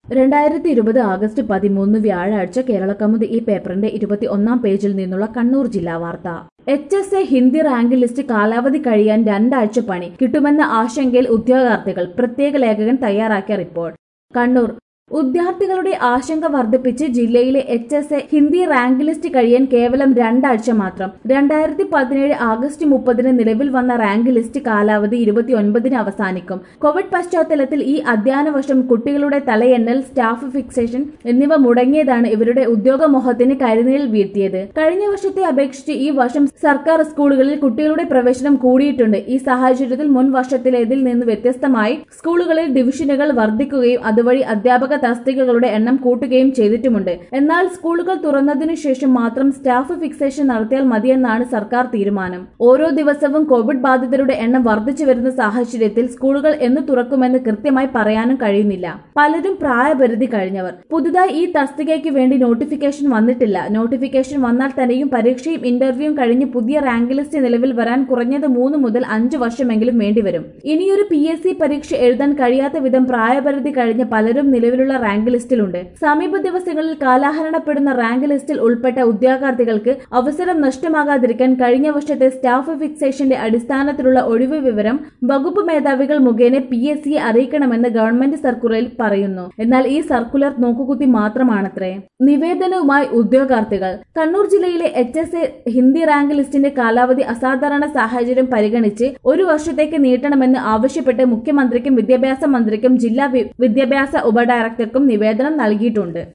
രണ്ടായിരത്തി ഇരുപത് ആഗസ്റ്റ് പതിമൂന്ന് വ്യാഴാഴ്ച കേരളകൗമുദി ഈ പേപ്പറിന്റെ ഇരുപത്തി ഒന്നാം പേജിൽ നിന്നുള്ള കണ്ണൂർ ജില്ലാ വാർത്ത H S A Hindi rank list കാലാവധി കഴിയാൻ രണ്ടാഴ്ച പണി കിട്ടുമെന്ന ആശങ്കയിൽ ഉദ്യോഗാർത്ഥികൾ പ്രത്യേക ലേഖകൻ തയ്യാറാക്കിയ റിപ്പോർട്ട് കണ്ണൂർ ഉദ്യോഗാർത്ഥികളുടെ ആശങ്ക വർദ്ധിപ്പിച്ച് ജില്ലയിലെ H S A Hindi rank list കഴിയാൻ കേവലം രണ്ടാഴ്ച മാത്രം രണ്ടായിരത്തി പതിനേഴ് ആഗസ്റ്റ് മുപ്പതിന് നിലവിൽ വന്ന റാങ്ക് ലിസ്റ്റ് കാലാവധി ഇരുപത്തിയൊൻപതിന് അവസാനിക്കും കോവിഡ് പശ്ചാത്തലത്തിൽ ഈ അധ്യയന വർഷം കുട്ടികളുടെ തലയെണ്ണൽ സ്റ്റാഫ് ഫിക്സേഷൻ എന്നിവ മുടങ്ങിയതാണ് ഇവരുടെ ഉദ്യോഗമോഹത്തിന് കരുനീൽ വീഴ്ത്തിയത് കഴിഞ്ഞ വർഷത്തെ അപേക്ഷിച്ച് ഈ വർഷം സർക്കാർ സ്കൂളുകളിൽ കുട്ടികളുടെ പ്രവേശനം കൂടിയിട്ടുണ്ട് ഈ സാഹചര്യത്തിൽ മുൻ വർഷത്തിലേതിൽ നിന്ന് വ്യത്യസ്തമായി സ്കൂളുകളിൽ ഡിവിഷനുകൾ വർദ്ധിക്കുകയും അതുവഴി അധ്യാപക തസ്തികകളുടെ എണ്ണം കൂട്ടുകയും ചെയ്തിട്ടുമുണ്ട് എന്നാൽ സ്കൂളുകൾ തുറന്നതിനു ശേഷം മാത്രം സ്റ്റാഫ് ഫിക്സേഷൻ നടത്തിയാൽ മതിയെന്നാണ് സർക്കാർ തീരുമാനം ഓരോ ദിവസവും കോവിഡ് ബാധിതരുടെ എണ്ണം വർദ്ധിച്ചു വരുന്ന സാഹചര്യത്തിൽ സ്കൂളുകൾ എന്ന് തുറക്കുമെന്ന് കൃത്യമായി പറയാനും കഴിയുന്നില്ല പലരും പ്രായപരിധി കഴിഞ്ഞവർ പുതുതായി ഈ തസ്തികയ്ക്ക് വേണ്ടി നോട്ടിഫിക്കേഷൻ വന്നിട്ടില്ല നോട്ടിഫിക്കേഷൻ വന്നാൽ തന്നെയും പരീക്ഷയും ഇന്റർവ്യൂവും കഴിഞ്ഞ് പുതിയ റാങ്ക് ലിസ്റ്റ് നിലവിൽ വരാൻ കുറഞ്ഞത് മൂന്ന് മുതൽ അഞ്ച് വർഷമെങ്കിലും വേണ്ടിവരും ഇനിയൊരു പി എസ് സി പരീക്ഷ എഴുതാൻ കഴിയാത്ത വിധം പ്രായപരിധി കഴിഞ്ഞ പലരും നിലവിലുള്ള റാങ്ക് ലിസ്റ്റിലുണ്ട് സമീപ ദിവസങ്ങളിൽ കാലാഹരണപ്പെടുന്ന റാങ്ക് ലിസ്റ്റിൽ ഉൾപ്പെട്ട ഉദ്യോഗാർത്ഥികൾക്ക് അവസരം നഷ്ടമാകാതിരിക്കാൻ കഴിഞ്ഞ വർഷത്തെ സ്റ്റാഫ് ഫിക്സേഷന്റെ അടിസ്ഥാനത്തിലുള്ള ഒഴിവ് വിവരം വകുപ്പ് മേധാവികൾ മുഖേന പി എസ് സിയെ അറിയിക്കണമെന്ന് ഗവൺമെന്റ് സർക്കുലറിൽ പറയുന്നു എന്നാൽ ഈ സർക്കുലർ നോക്കുകുത്തി മാത്രമാണത്രേ നിവേദനവുമായി ഉദ്യോഗാർത്ഥികൾ കണ്ണൂർ ജില്ലയിലെ H S A Hindi rank ലിസ്റ്റിന്റെ കാലാവധി അസാധാരണ സാഹചര്യം പരിഗണിച്ച് ഒരു വർഷത്തേക്ക് നീട്ടണമെന്ന് ആവശ്യപ്പെട്ട് മുഖ്യമന്ത്രിക്കും വിദ്യാഭ്യാസ മന്ത്രിക്കും ജില്ലാ വി- വിദ്യാഭ്യാസ ഉപഡയറക്ടർക്കും നിവേദനം നൽകിയിട്ടുണ്ട്